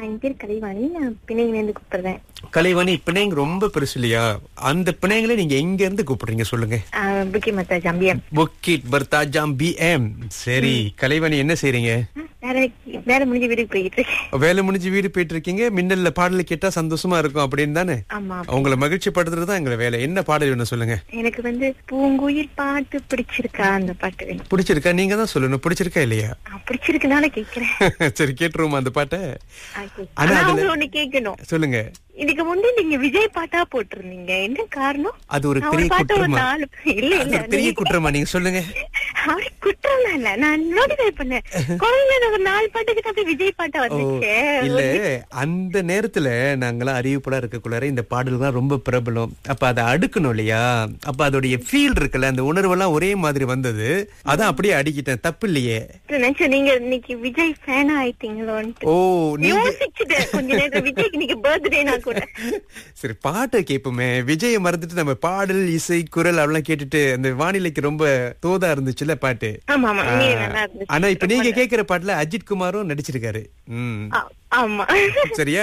என் பேர் கலைவாணி நான் பிணையில இருந்து கூப்பிடுறேன் கலைவாணி பிணைங்க ரொம்ப பெருசு இல்லையா அந்த பிணைங்களை நீங்க எங்க இருந்து கூப்பிடுறீங்க சொல்லுங்க புக்கி மத்தா ஜம்பியம் புக்கிட் பர்தாஜாம் பிஎம் சரி கலைவாணி என்ன செய்றீங்க வேற வேற முடிஞ்ச வீட்டுக்கு போயிட்டு இருக்கேன் வேலை முடிஞ்சு வீடு போயிட்டு இருக்கீங்க மின்னல்ல பாடல் கேட்டா சந்தோஷமா இருக்கும் அப்படின்னு தானே ஆமா உங்களை மகிழ்ச்சி படுத்துறது தான் எங்களை வேலை என்ன பாடல் வேணும் சொல்லுங்க எனக்கு வந்து பூங்குயில் பாட்டு பிடிச்சிருக்கா அந்த பாட்டு வேணும் பிடிச்சிருக்கா நீங்க தான் சொல்லணும் பிடிச்சிருக்கா இல்லையா ஆ, பிடிச்சிருக்குனால கேக்குறேன் சரி கேட்டுருவோம் அந்த பாட்டை ஆ, கேக்குறேன். ஆனா ஆனா அதுல- அவங்க ஒண்ணு கேட்கணும் சொல்லுங்க இதுக்கு முந்தி நீங்க விஜய் பாட்டா போட்டிருந்தீங்க என்ன காரணம் அது ஒரு நான் பெரிய பாட்டு ஒரு குற்றமா நாலு இல்ல அது இல்ல ஒரு பெரிய குற்றமா நீங்க சொல்லுங்க அப்படி குற்றம் இல்ல நான் நோட்டிஃபை பண்ணேன் குழந்தை ஒரு நாலு பாட்டுக்கு அப்படியே விஜய் பாட்டா ஓ வந்துச்சு இல்ல அந்த நேரத்துல நாங்கெல்லாம் அறிவிப்படா இருக்கக்குள்ளார இந்த பாடல்கள் ரொம்ப பிரபலம் அப்ப அதை அடுக்கணும் இல்லையா அப்ப அதோடைய ஃபீல் இருக்குல்ல அந்த உணர்வெல்லாம் ஒரே மாதிரி வந்தது அதான் அப்படியே அடிக்கிட்டேன் தப்பு இல்லையே நினைச்சேன் நீங்க இன்னைக்கு விஜய் ஃபேனா ஆயிட்டீங்களோன்ட்டு ஓ நீங்க யோசிச்சுட்டேன் கொஞ்ச நேரம் விஜய்க்கு இன்னைக்கு பர்த்டேனா கூட சரி பாட்டை கேட்போமே விஜயை மறந்துட்டு நம்ம பாடல் இசை குரல் அதெல்லாம் கேட்டுட்டு அந்த வானிலைக்கு ரொம்ப தோதா இருந்துச்சுல்ல பாட்டு ஆமா ஆமா ஆ, உண்மையிலே நல்லா இருந்துச்சு ஆனா இப்ப நீங்க கேக்குற பாட்டுல அஜித் குமாரும் நடிச்சிருக்காரு ம் ஆ- ஆமா சரியா